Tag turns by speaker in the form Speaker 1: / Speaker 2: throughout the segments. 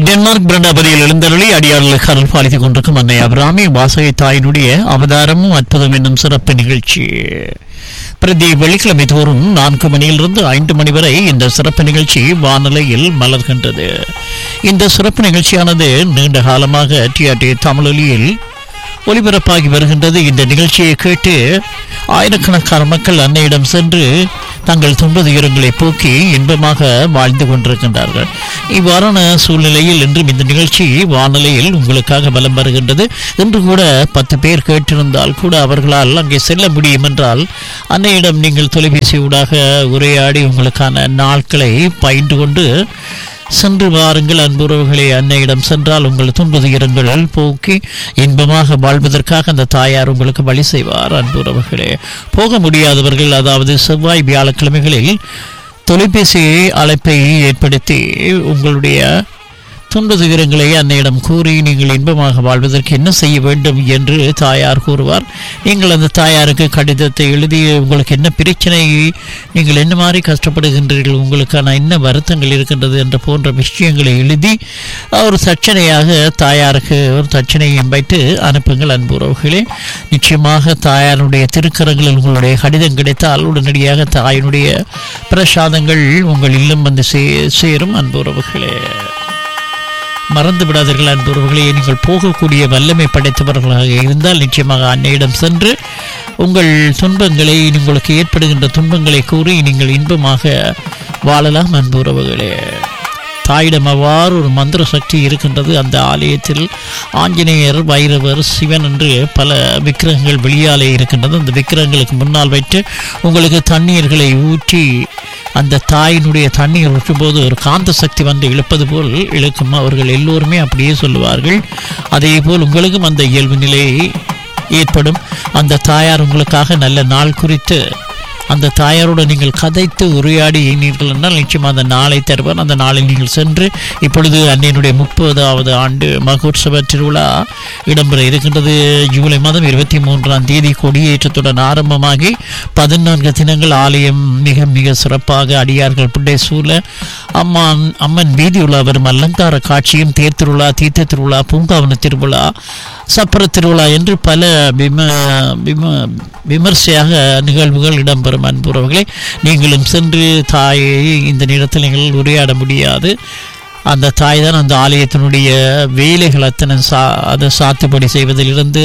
Speaker 1: Denmark பிரண்டாபதியில் எழுந்தருளி அடியாளர்களுக்கு அருள் பாலித்துக் கொண்டிருக்கும் அன்னை அபிராமி வாசகை தாயினுடைய அவதாரமும் அற்புதம் என்னும் சிறப்பு நிகழ்ச்சி பிரதி வெள்ளிக்கிழமை தோறும் நான்கு மணியிலிருந்து ஐந்து மணி வரை இந்த சிறப்பு நிகழ்ச்சி வானொலியில் மலர்கின்றது இந்த சிறப்பு நிகழ்ச்சியானது நீண்ட காலமாக டிஆர்டி தமிழொலியில் ஒலிபரப்பாகி வருகின்றது இந்த நிகழ்ச்சியை கேட்டு ஆயிரக்கணக்கான மக்கள் அன்னையிடம் சென்று தங்கள் துன்ப துயரங்களை போக்கி இன்பமாக வாழ்ந்து கொண்டிருக்கின்றார்கள் இவ்வாறான சூழ்நிலையில் இன்றும் இந்த நிகழ்ச்சி வானிலையில் உங்களுக்காக பலம் வருகின்றது இன்று கூட பத்து பேர் கேட்டிருந்தால் கூட அவர்களால் அங்கே செல்ல முடியும் என்றால் அன்னையிடம் நீங்கள் தொலைபேசி ஊடாக உரையாடி உங்களுக்கான நாட்களை பயின்று கொண்டு சென்று வாருங்கள் அன்புறவுகளே அன்னையிடம் சென்றால் உங்கள் துன்பதுயரங்கள் போக்கி இன்பமாக வாழ்வதற்காக அந்த தாயார் உங்களுக்கு வழி செய்வார் அன்புறவுகளே போக முடியாதவர்கள் அதாவது செவ்வாய் வியாழக்கிழமைகளில் தொலைபேசி அழைப்பை ஏற்படுத்தி உங்களுடைய துன்ப துயரங்களை அன்னையிடம் கூறி நீங்கள் இன்பமாக வாழ்வதற்கு என்ன செய்ய வேண்டும் என்று தாயார் கூறுவார் நீங்கள் அந்த தாயாருக்கு கடிதத்தை எழுதி உங்களுக்கு என்ன பிரச்சனை நீங்கள் என்ன மாதிரி கஷ்டப்படுகின்றீர்கள் உங்களுக்கான என்ன வருத்தங்கள் இருக்கின்றது என்ற போன்ற விஷயங்களை எழுதி ஒரு தட்சணையாக தாயாருக்கு ஒரு தட்சணையும் வைத்து அனுப்புங்கள் அன்புறவுகளே நிச்சயமாக தாயாருடைய திருக்கரங்களில் உங்களுடைய கடிதம் கிடைத்தால் உடனடியாக தாயினுடைய பிரசாதங்கள் உங்கள் இல்லம் வந்து சே சேரும் அன்புறவுகளே மறந்து விடாதீர்கள் அன்புறவர்களே நீங்கள் போகக்கூடிய வல்லமை படைத்தவர்களாக இருந்தால் நிச்சயமாக அன்னையிடம் சென்று உங்கள் துன்பங்களை உங்களுக்கு ஏற்படுகின்ற துன்பங்களை கூறி நீங்கள் இன்பமாக வாழலாம் அன்புறவுகளே தாயிடம் அவ்வாறு ஒரு மந்திர சக்தி இருக்கின்றது அந்த ஆலயத்தில் ஆஞ்சநேயர் வைரவர் சிவன் என்று பல விக்கிரகங்கள் வெளியாலே இருக்கின்றது அந்த விக்கிரகங்களுக்கு முன்னால் வைத்து உங்களுக்கு தண்ணீர்களை ஊற்றி அந்த தாயினுடைய தண்ணீர் ஊற்றும்போது ஒரு காந்த சக்தி வந்து இழுப்பது போல் இழுக்கும் அவர்கள் எல்லோருமே அப்படியே சொல்லுவார்கள் அதே போல் உங்களுக்கும் அந்த இயல்பு நிலை ஏற்படும் அந்த தாயார் உங்களுக்காக நல்ல நாள் குறித்து அந்த தாயாரோடு நீங்கள் கதைத்து உரையாடினீர்கள் என்றால் நிச்சயமாக அந்த நாளை தருவார் அந்த நாளில் நீங்கள் சென்று இப்பொழுது அன்னையினுடைய முப்பதாவது ஆண்டு மகோத்சவ திருவிழா இடம்பெற இருக்கின்றது ஜூலை மாதம் இருபத்தி மூன்றாம் தேதி கொடியேற்றத்துடன் ஆரம்பமாகி பதினான்கு தினங்கள் ஆலயம் மிக மிக சிறப்பாக அடியார்கள் புண்டை சூழ அம்மான் அம்மன் வீதியுலா வரும் அலங்கார காட்சியும் தேர் திருவிழா தீர்த்த திருவிழா பூங்காவன திருவிழா சப்பர திருவிழா என்று பல விம விம விமர்சையாக நிகழ்வுகள் இடம்பெறும் அன்புறவர்களே நீங்களும் சென்று தாயை இந்த நேரத்தில் நீங்கள் உரையாட முடியாது அந்த தாய் தான் அந்த ஆலயத்தினுடைய வேலைகள் அத்தனை சா அதை சாத்துப்படி செய்வதிலிருந்து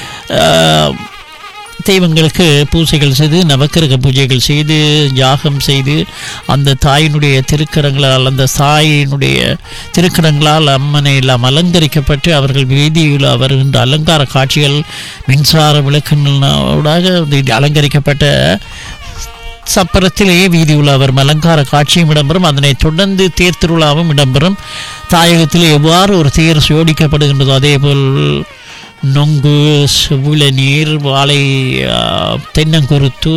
Speaker 1: தெய்வங்களுக்கு பூஜைகள் செய்து நவக்கிரக பூஜைகள் செய்து யாகம் செய்து அந்த தாயினுடைய திருக்கரங்களால் அந்த தாயினுடைய திருக்கரங்களால் அம்மனை எல்லாம் அலங்கரிக்கப்பட்டு அவர்கள் வீதியில் வருகின்ற அலங்கார காட்சிகள் மின்சார விளக்குகளோடாக அலங்கரிக்கப்பட்ட சப்பரத்திலேயே வீதி உலாவர் அலங்கார காட்சியும் இடம்பெறும் அதனைத் தொடர்ந்து தேர் திருவிழாவும் இடம்பெறும் தாயகத்தில் எவ்வாறு ஒரு தேர் சோடிக்கப்படுகின்றதோ அதேபோல் நொங்கு நீர் வாழை தென்னங்குருத்து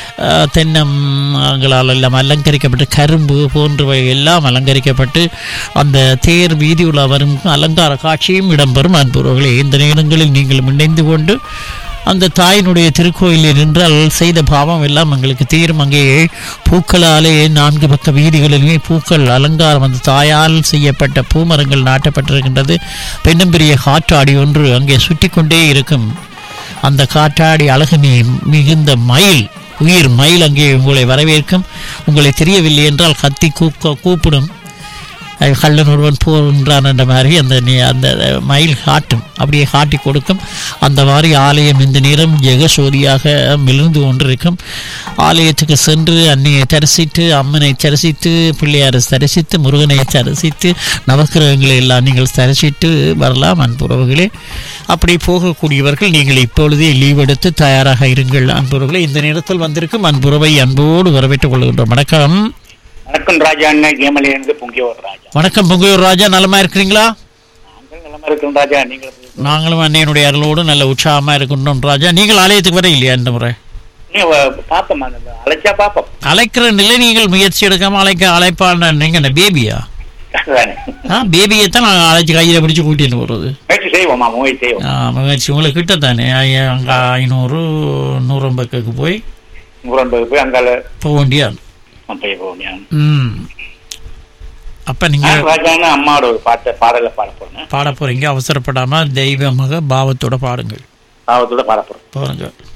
Speaker 1: தென்னங்களால் எல்லாம் அலங்கரிக்கப்பட்டு கரும்பு போன்றவை எல்லாம் அலங்கரிக்கப்பட்டு அந்த தேர் வீதி உலா வரும் அலங்கார காட்சியும் இடம்பெறும் அன்புறவர்களே இந்த நேரங்களில் நீங்கள் இணைந்து கொண்டு அந்த தாயினுடைய திருக்கோயிலில் நின்றால் செய்த பாவம் எல்லாம் எங்களுக்கு தீரும் அங்கே பூக்களாலே நான்கு பக்க வீதிகளிலுமே பூக்கள் அலங்காரம் அந்த தாயால் செய்யப்பட்ட பூமரங்கள் நாட்டப்பட்டிருக்கின்றது பெண்ணும் பெரிய காற்றாடி ஒன்று அங்கே சுற்றி கொண்டே இருக்கும் அந்த காற்றாடி அழகு மிகுந்த மயில் உயிர் மயில் அங்கே உங்களை வரவேற்கும் உங்களை தெரியவில்லை என்றால் கத்தி கூக்க கூப்பிடும் கள்ளன் ஒருவன் போகின்றான் என்ற மாதிரி அந்த அந்த மயில் காட்டும் அப்படியே காட்டி கொடுக்கும் அந்த மாதிரி ஆலயம் இந்த நேரம் ஜெகசோதியாக மிளர்ந்து கொண்டிருக்கும் ஆலயத்துக்கு சென்று அன்னையை தரிசித்து அம்மனை தரிசித்து பிள்ளையாரை தரிசித்து முருகனை தரிசித்து நவக்கிரகங்களை எல்லாம் நீங்கள் தரிசித்து வரலாம் அன்புறவுகளே அப்படி போகக்கூடியவர்கள் நீங்கள் இப்பொழுதே லீவ் எடுத்து தயாராக இருங்கள் அன்புறவுகளே இந்த நேரத்தில் வந்திருக்கும் அன்புறவை அன்போடு வரவேற்றுக் கொள்கின்றோம் வணக்கம்
Speaker 2: வணக்கம் ராஜா அண்ணன் கேமலியிலிருந்து பொங்கியோர் ராஜா
Speaker 1: வணக்கம் பொங்கையூர் ராஜா நலமா இருக்கிறீங்களா
Speaker 2: நாங்கள் நிலமா இருக்கிறோம் ராஜா நீங்கள்
Speaker 1: நாங்களும் அன்னையனுடைய அருளோடு நல்ல உற்சாகமா இருக்கின்றோம் ராஜா நீங்கள் ஆலயத்துக்கு வர இல்லையா இந்த முறை
Speaker 2: நீ பாப்போம் அழைச்சா பாப்போம்
Speaker 1: அழைக்கிற நிலை நீங்கள் முயற்சி எடுக்காம அழைக்க அழைப்பான நீங்க என்ன பேபியா
Speaker 2: அதுதானே
Speaker 1: ஆ பேபியை தான் நாங்கள் அழைச்சி கையில் பிடிச்சி கூட்டிட்டு போகிறது
Speaker 2: முயற்சி செய்வோமா முயற்சி செய்வோம்
Speaker 1: முயற்சி உங்களுக்கு கிட்ட தானே அங்கே ஐநூறு நூறம்பதுக்கு போய்
Speaker 2: முரண்பது போய் அங்கால
Speaker 1: போக வேண்டியா
Speaker 2: அப்பைய போவோம்
Speaker 1: ம் அப்ப நீங்க
Speaker 2: நான் ராஜான்னு அம்மாவோட ஒரு பாட்டை பாடல பாட போறேன்
Speaker 1: பாட போறீங்க அவசரப்படாம தெய்வமாக பாவத்தோட பாடுங்கள்
Speaker 2: பாவத்தோட பாட போறேன்
Speaker 1: பாருங்க